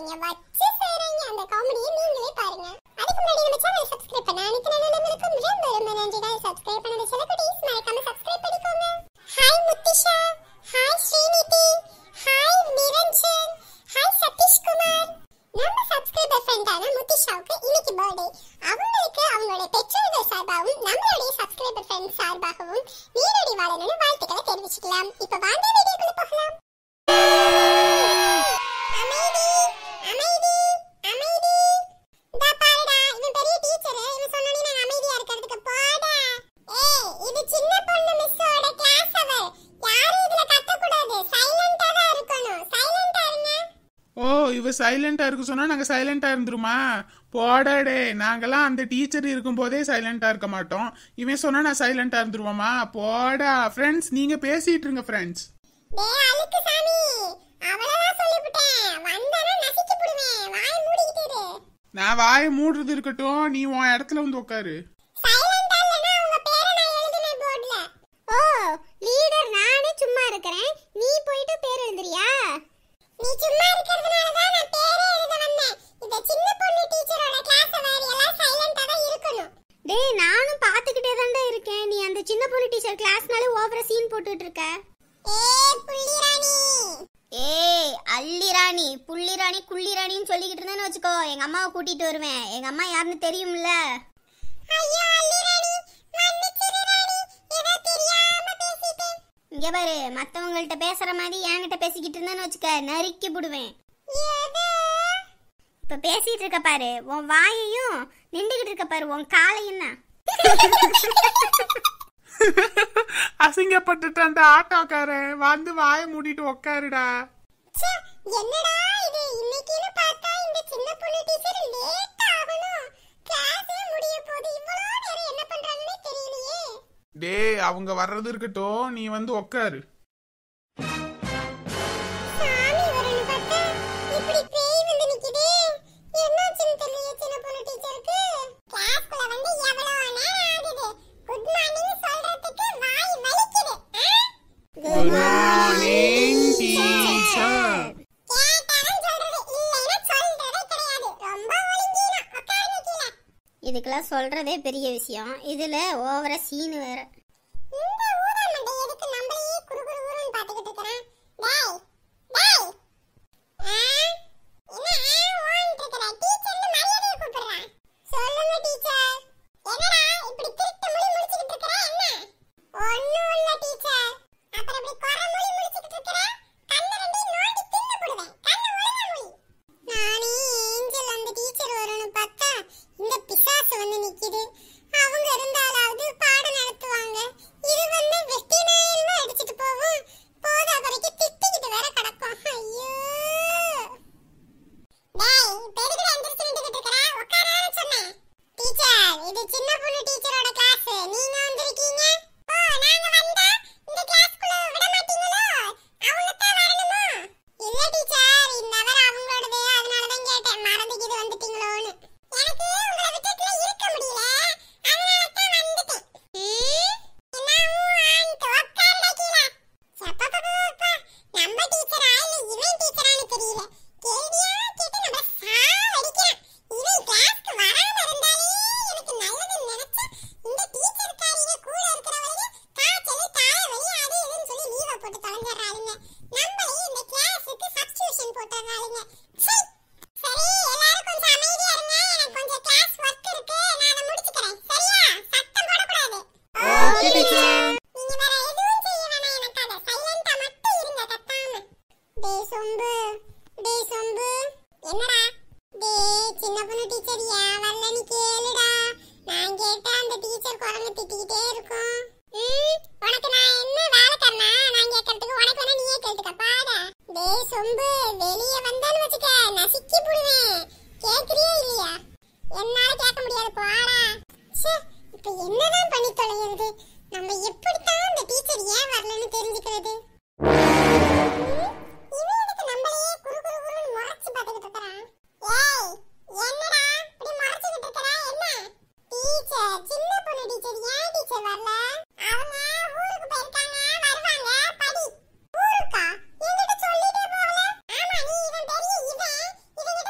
நீங்க வச்சு செய்றீங்க அந்த காமெடியை நீங்களே பாருங்க அதுக்கு முன்னாடி நம்ம சேனலை சப்ஸ்கிரைப் பண்ண அனைத்து நல்லவங்களுக்கும் ரொம்ப ரொம்ப நன்றிகள் சப்ஸ்கிரைப் பண்ணாத சில குட்டீஸ் மறக்காம சப்ஸ்கிரைப் பண்ணிக்கோங்க hi Muthisha hi Srinidhi hi Niranjan hi Sathishkumar நம்ம சப்ஸ்கிரைபர் ஃப்ரெண்டான முத்திஷாவுக்கு இன்னைக்கு பர்த்டே அவங்களுக்கு அவங்களோட பெற்றோர்கள் சார்பாகவும் நம்மளுடைய சப்ஸ்கிரைபர் ஃப்ரெண்ட் சார்பாகவும் நீரடி வாழணும்னு வாழ்த்துக்களை தெரிவிச்சுக்கலாம் இப்போ வாங்க வீடியோக்குள்ள போகலாம் அமைதி அமைதி அமைதி இதா பாருடா இவன் பெரிய டீச்சர் இவன் சொன்னோனே நாங்க அமைதியா இருக்கிறதுக்கு போடா ஏய் இது சின்ன பொண்ணு மிஸ்ஸோட கிளாஸ் அவர் யாரும் இதுல கத்த கூடாது சைலண்டா தான் இருக்கணும் சைலண்டா இருங்க ஓ இவ சைலண்டா இருக்க சொன்னா நாங்க சைலண்டா இருந்துருமா போடாடே நாங்கெல்லாம் அந்த டீச்சர் இருக்கும்போதே சைலண்டா இருக்க மாட்டோம் இவன் சொன்னா நான் சைலண்டா இருந்துருவோமா போடா ஃப்ரெண்ட்ஸ் நீங்க பேசிட்டு இருங்க ஃப்ரெண்ட்ஸ் டேய் அழுக்கு சாமி அவளதான் சொல்லிவிட்டேன் வந்தானா நசிச்சு புடுவேன் வாய் மூடிக்கிட்டு இரு நான் வாயை மூடுறது இருக்கட்டும் நீ உன் இடத்துல வந்து உட்காரு சைலண்டா இல்லனா உங்க பேரை நான் எழுதுனேன் போர்டுல ஓ லீடர் நானே சும்மா இருக்கறேன் நீ போயிட்டு பேர் எழுதுறியா நீ சும்மா இருக்கிறதுனால தான் நான் பேரே எழுத வந்தேன் இந்த சின்ன பொண்ணு டீச்சரோட கிளாஸ் வேற எல்லாம் சைலண்டா தான் இருக்கணும் டேய் நானும் பாத்துக்கிட்டே தான்டா இருக்கேன் நீ அந்த சின்ன பொண்ணு டீச்சர் கிளாஸ்னாலே ஓவரா சீன் போட்டுட்டு இருக்க ஏ புள்ளிராணி ஏய் அள்ளிராணி புள்ளிராணி குள்ளிராணின்னு சொல்லிக்கிட்டு இருந்தேன்னு வச்சுக்கோ எங்க அம்மாவை கூட்டிட்டு வருவேன் எங்க அம்மா யாருன்னு தெரியும்ல ஐயோ அல்லிராணி மன்னிச்சிரு ராணி ஏதோ தெரியாம பேசிட்டேன் இங்க பாரு மத்தவங்கள்ட்ட பேசுற மாதிரி என்கிட்ட பேசிக்கிட்டு இருந்தேன்னு வச்சுக்க நறுக்கி போடுவேன் ஏதோ இப்ப பேசிட்டு இருக்க பாரு உன் வாயையும் நின்றுகிட்டு இருக்க பாரு உன் காலையும் தான் அசிங்கப்பட்டுட்டு அந்த ஆட்டோக்காரன் வந்து வாயை மூடிட்டு உட்காருடா ச்சே, என்னடா இது இன்னைக்குன்னு பார்த்தா இந்த சின்ன பொண்ணு டீச்சர் லேட் ஆகணும் கிளாஸே முடிய போகுது இவ்வளவு நேரம் என்ன பண்றாங்கன்னே தெரியலையே டேய் அவங்க வர்றது இருக்கட்டும் நீ வந்து உட்காரு சாமி வரும்னு பார்த்தா இப்படி பேய் வந்து நிக்குதே என்னாச்சுன்னு தெரியலையே சின்ன பொண்ணு டீச்சருக்கு கிளாஸ்க்குள்ள வந்து எவ்வளவு நேரம் ஆகுது குட் மார்னிங் சொல்றதுக்கு வாய் வலிக்குது குட் மார்னிங் டீச்சர் கேட்டாலும் சொல்றது இல்லைன்னா சொல்றதே கிடையாது ரொம்ப ஒழுங்கீனா உட்காருங்க கீழே இதுக்கெல்லாம் சொல்றதே பெரிய விஷயம் இதுல ஓவரா சீன் வேற இந்த ஊதாமண்டை எதுக்கு நம்மளையே குறு குறு குறுன்னு பார்த்துக்கிட்டு இருக்கிறான்? டேய், டேய். ஆ? என்ன ஆ ஓன்ட்டு இருக்கிற? டீச்சர்னு மரியாதையா கூப்பிடுறான். சொல்லுங்க டீச்சர். என்னடா இப்படி திருட்டு முழி முழிச்சுக்கிட்டு இருக்கிற? என்ன? ஒண்ணும் இல்ல டீச்சர். அப்புறம் இப்படி கொரை முழி முழிச்சுக்கிட்டு இருக்கிற? கண்ணை ரெண்டையும் நோண்டி தின்னு போடுவேன். கண்ணை ஒழுங்கா மூடி. நானே ஏஞ்சல் அந்த டீச்சர் வரும்னு பார்த்தா இந்த பிசாசு வந்து நிக்குது அவங்க இருந்தாலாவது பாடம் நடத்துவாங்க இது வந்து வெட்டி நாயல்னு அடிச்சிட்டு போகும் போதா குறைக்கு திட்டிக்கிட்டு வேற கிடக்கும் ஐயோ டேய் இப்ப எதுக்குடா எந்திரிச்சு நின்னுகிட்டு இருக்கற உட்காரான்னு சொன்னேன் டீச்சர் இது சின்ன பொண்ணு டீச்சரோட கிளாஸ் நீங்க வந்திருக்கீங்க ஓ நாங்க வந்தா இந்த கிளாஸ்க்குள்ள விட மாட்டீங்களோ அவங்க தான் வரணுமோ இல்ல டீச்சர் இந்த அவர் அவங்களோடது அதனால தான் கேட்டேன் மறந்துக்கிட்டு வந்துட்டீங்களோன்னு எனக்கு உங்களை விட்டுட்டுல இருக்க முடியல அதனால தான் வந்துட்டேன் ம்? என்னவும் ஆன்ட்டு உட்காருடா கீழே. சப்பப்பப்பப்பா, நம்ம டீச்சரா இல்ல இவன் டீச்சரான்னு தெரியல கேள்வியா கேட்டு நம்ம சாவடிக்கிறான் இவன் கிளாஸ்க்கு வராம இருந்தாலே எனக்கு நல்லதுன்னு நினைச்சா இந்த டீச்சர்காரிங்க கூட இருக்கிறவங்க காய்ச்சல் தலைவலி அது இதுன்னு சொல்லி லீவை போட்டு தொலைஞ்சிடுறாளுங்க நம்மளையும் இந்த கிளாஸுக்கு சப்ஸ்டியூஷன் போட்டுறாளுங்க சீ சரி எல்லாரும் கொஞ்சம் அமைதியா இருங்க எனக்கு கொஞ்சம் கிளாஸ் ஒர்க் இருக்கு நான் அதை முடிச்சுக்கிறேன் சரியா சத்தம் போடக்கூடாது ஓகே டீச்சர் நீங்க வேற எதுவும் செய்ய வேணாம் எனக்கு அத சைலண்டா மட்டும் இருங்க கத்தாம டேய் சொம்பு டேய் சொம்பு என்னடா டேய் சின்ன பொண்ணு டீச்சர் ஏன் வரல நீ கேளுடா நான் கேட்டா அந்த டீச்சர் குரங்கு திட்டிக்கிட்டே இருக்கும் ம், உனக்கு நான் என்ன வேலை தரனா நான் கேட்கறதுக்கு உனக்கு வேணா நீயே கேட்டுக்க பாடா டேய் சொம்பு வெளிய வந்தான்னு வச்சுக்க நசுக்கி புடுவேன் கேக்குறியா இல்லையா என்னால கேட்க முடியாது போடா ச்சே இப்ப என்னதான் பண்ணி தொலைகிறது நம்ம எப்படித்தான் அந்த டீச்சர் ஏன் வரலன்னு தெரிஞ்சுக்கிறது ம், இவன் எதுக்கு நம்மளையே குறு குறு குறுன்னு முறைச்சு பார்த்துக்கிட்டு இருக்கறான்? ஏய், என்னடா இப்படி முறைச்சுக்கிட்டு இருக்கற? என்ன? டீச்சர், சின்ன பொண்ணு டீச்சர், ஏன் டீச்சர் வரல? அவங்க ஊருக்கு போயிருக்காங்க, வருவாங்க, படி. ஊருக்கா? என்கிட்ட சொல்லிட்டே போகல? ஆமா, நீ இவன் பெரிய இவன். இவங்க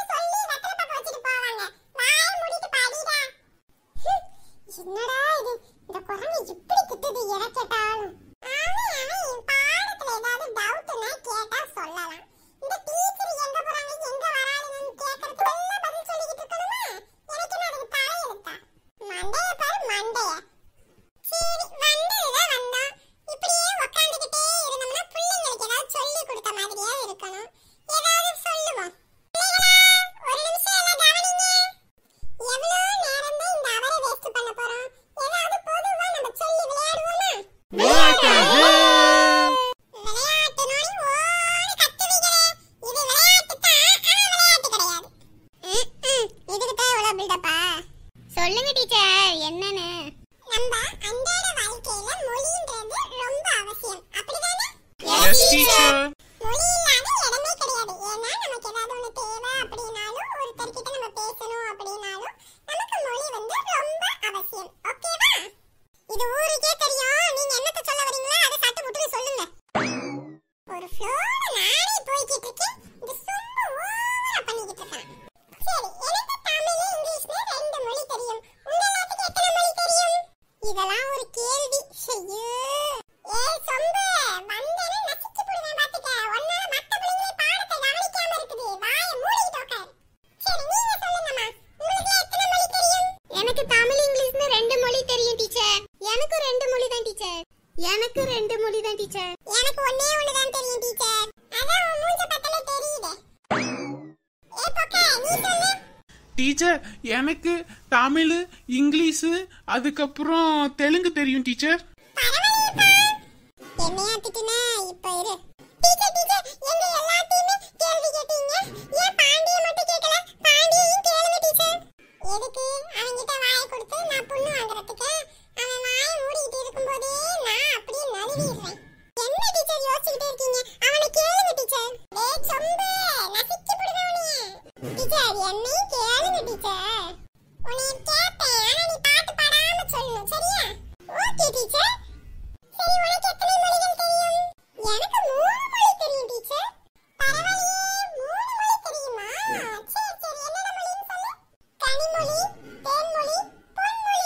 சொல்லுங்க டீச்சர் என்னன்னு நம்ம அன்றாட வாழ்க்கையில மொழின்றது ரொம்ப அவசியம் அப்படிதானே எஸ் டீச்சர் மொழி இல்லாத இடமே கிடையாது ஏன்னா நமக்கு ஏதாவது ஒண்ணு தேவை அப்படின்னாலும் ஒருத்தர்கிட்ட நம்ம பேசணும் அப்படின்னாலும் நமக்கு மொழி வந்து ரொம்ப அவசியம் ஓகேவா இது ஊருக்கே தெரியும் நீங்க என்னத்த சொல்ல வரீங்களோ அதை சட்டு புட்டு சொல்லுங்க ஒரு ஃப்ளோல நானே போய்கிட்டு இருக்கேன் இது சும்மா ஓவரா பண்ணிக்கிட்டு இருக்கான் சரி எனக்கு தமிழ் இங்கிலீஷ்ல ரெண்டு மொழி தெரியும் உங்க எல்லாத்துக்கும் எத்தனை மொழி தெரியும் இதெல்லாம் ஒரு கேள்வி ஐயோ ஏய் சொம்பு வந்தேன்னு நசுக்கி போடுவேன் பாத்துக்க உன்னால மத்த பிள்ளைங்களே பாடத்தை கவனிக்காம இருக்குது வாயை மூடிட்டு உட்கார் சரி நீங்க சொல்லுங்கம்மா உங்களுக்கு எத்தனை மொழி தெரியும் எனக்கு தமிழ் இங்கிலீஷ்னு ரெண்டு மொழி தெரியும் டீச்சர் எனக்கும் ரெண்டு மொழி தான் டீச்சர் எனக்கு ரெண்டு மொழி தான் டீச்சர் எனக்கு ஒண்ணே ஒண்ணு தான் தெரியும் டீச்சர் அதான் உன் மூஞ்ச பத்தல தெரியுதே ஏ பொக்கே நீ சொல்லு டீச்சர் எனக்கு தமிழ் இங்கிலீஷு அதுக்கப்புறம் தெலுங்கு தெரியும் டீச்சர் பரவாயில்லையேப்பா என்னையா திட்டுன இப்ப இரு டீச்சர் டீச்சர் எங்க எல்லாத்தையுமே கேள்வி கேட்டீங்க ஏன் பாண்டிய மட்டும் கேட்கல பாண்டியையும் கேளுங்க டீச்சர் எதுக்கு அவன்கிட்ட வாயை கொடுத்து நான் பொண்ணு வாங்குறதுக்கு அவன் வாயை மூடிட்டு இருக்கும்போதே நான் அப்படியே நழுவிடுறேன் என்ன டீச்சர் யோசிச்சுக்கிட்டே இருக்கீங்க அவனை கேளுங்க டீச்சர் டேய் சொம்பு நசிச்சு போடுவேன் உன்னைய டீச்சர் என்னையும் கேளுங்க டீச்சர் உன்னைய கேட்பேன் ஆனா நீ பாட்டு பாடாம சொல்லணும் சரியா ஓகே டீச்சர் சரி உனக்கு எத்தனை மொழிகள் தெரியும் எனக்கு மூணு மொழி தெரியும் டீச்சர் பரவாயில்லையே மூணு மொழி தெரியுமா சரி சரி என்னென்ன மொழின்னு சொல்லு கனிமொழி தேன்மொழி பொன்மொழி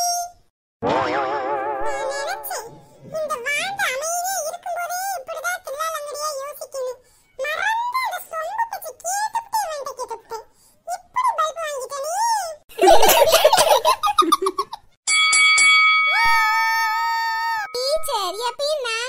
நான் நினைச்சேன் இந்த வாழ்ந்த அமைதியா இருக்கும்போதே இப்படிதான் தில்லாலங்கடியா யோசிக்கணும் மறந்து அந்த சொம்ப பற்றி கேட்டுவிட்டே வேண்ட கேட்டுவிட்டேன் இப்படி பல்ப் வாங்கிட்டனே டீச்சர் எப்பயும் நான்